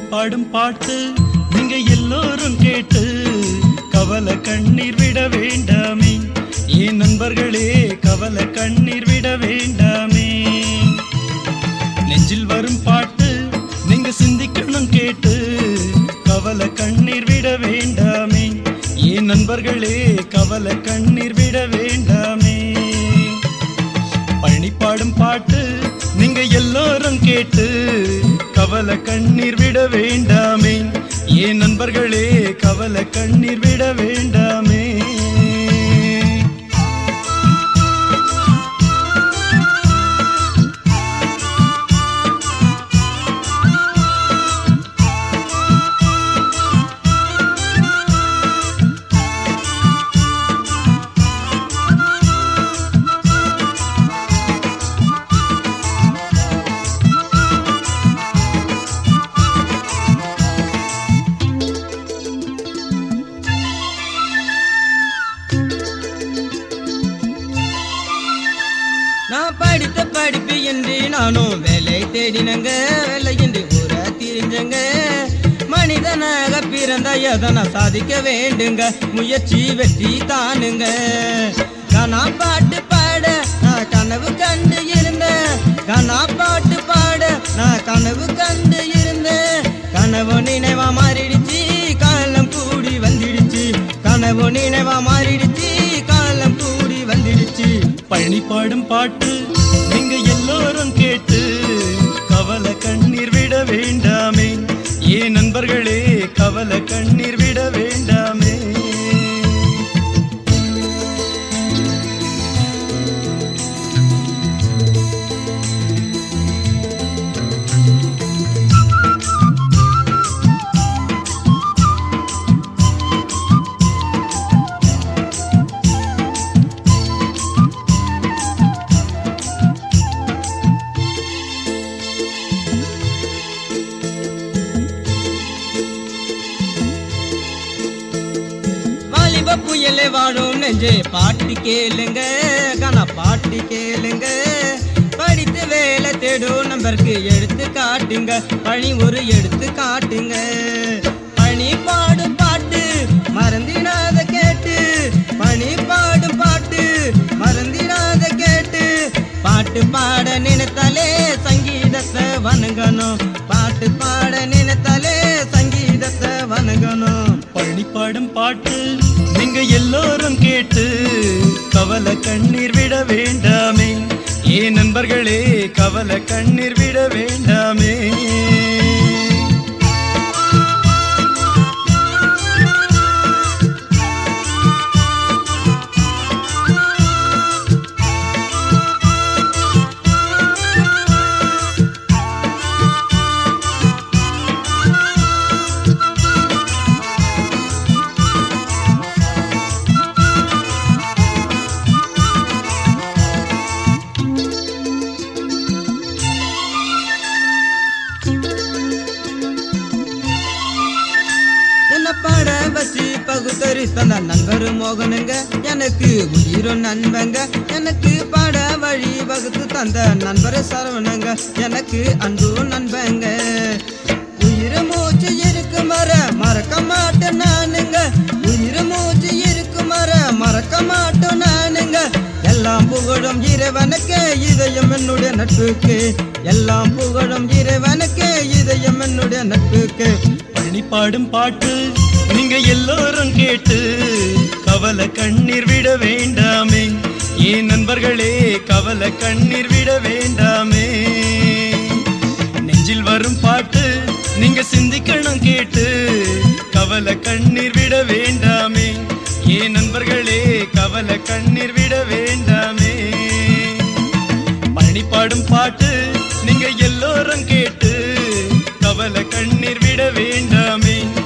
பாடும் பாட்டு நீங்க எல்லோரும் கேட்டு கவலை கண்ணீர் விட வேண்டாமே ஏன் நண்பர்களே கவலை கண்ணீர் விட வேண்டாமே நெஞ்சில் வரும் பாட்டு நீங்க சிந்திக்கணும் கேட்டு கவலை கண்ணீர் விட வேண்டாமே ஏன் நண்பர்களே கவலை கண்ணீர் விட வேண்டாமே பழனி பாடும் பாட்டு நீங்க எல்லோரும் கேட்டு கவலை கண்ணீர் விட வேண்டாமே ஏன் நண்பர்களே கவலை கண்ணீர் விட வேண்டாமே நான் படித்த படிப்பு என்று நானும் வேலை தேடினங்க வேலையின்றி ஊர திரிஞ்சங்க மனிதனாக பிறந்த எதனை சாதிக்க வேண்டுங்க முயற்சி வெற்றி தானுங்க கனா பாட்டு பாட நான் கனவு கண்டு இருந்தேன் கனா பாட்டு பாட நான் கனவு கண்டு இருந்தேன் கனவு நினைவா மாறிடுச்சு காலம் கூடி வந்துடுச்சு கனவு நினைவா மாறிடுச்சு காலம் கூடி வந்துடுச்சு பழனி பாடும் பாட்டு நீங்க எல்லோரும் கேட்டு கவலை கண்ணீர் விட வேண்டாமே ஏன் நண்பர்களே கவலை கண்ணீர் விட வேண்டாமே வாலிப புயலே வாழும் நெஞ்சே பாட்டு கேளுங்க கன பாட்டு கேளுங்க படித்து வேலை தேடும் நம்பருக்கு எடுத்து காட்டுங்க பணி ஒரு எடுத்து காட்டுங்க பணி பாடும் பாட்டு மறந்திடாத கேட்டு பணி பாடும் பாட்டு மறந்திடாத கேட்டு பாட்டு பாட நினைத்தாலே சங்கீதத்தை வணங்கணும் பாட்டு பாட நினைத்தாலே சங்கீதத்தை வணங்கணும் பழனி பாடும் பாட்டு நீங்க எல்லோரும் கேட்டு கவலை கண்ணீர் விட வேண்டாமே ஏன் நண்பர்களே கவலை கண்ணீர் விட வேண்டாமே என்ன பாட வச்சு பகுத்தறி தந்த நண்பரு மோகனுங்க எனக்கு உயிரும் நண்பங்க எனக்கு பாட வழி வகுத்து தந்த நண்பரு சரவணங்க எனக்கு அன்பு நண்பங்க உயிர் மூச்சு இருக்கும் வர மறக்க மாட்டேன் நானுங்க உயிர் மூச்சு இருக்கும் வர மறக்க மாட்டோம் நானுங்க எல்லாம் புகழும் இறைவனுக்கு இதயம் என்னுடைய நட்புக்கு எல்லாம் புகழும் இறைவனுக்கு இதயம் என்னுடைய நட்புக்கு பழனி பாடும் பாட்டு நீங்க எல்லோரும் கேட்டு கவலை கண்ணீர் விட வேண்டாமே ஏன் நண்பர்களே கவலை கண்ணீர் விட வேண்டாமே நெஞ்சில் வரும் பாட்டு நீங்க சிந்திக்கணும் கேட்டு கவலை கண்ணீர் விட வேண்டாமே ஏன் நண்பர்களே கவலை கண்ணீர் விட வேண்டாமே பழனி பாடும் பாட்டு நீங்க எல்லோரும் கேட்டு கவலை கண்ணீர் விட வேண்டாமே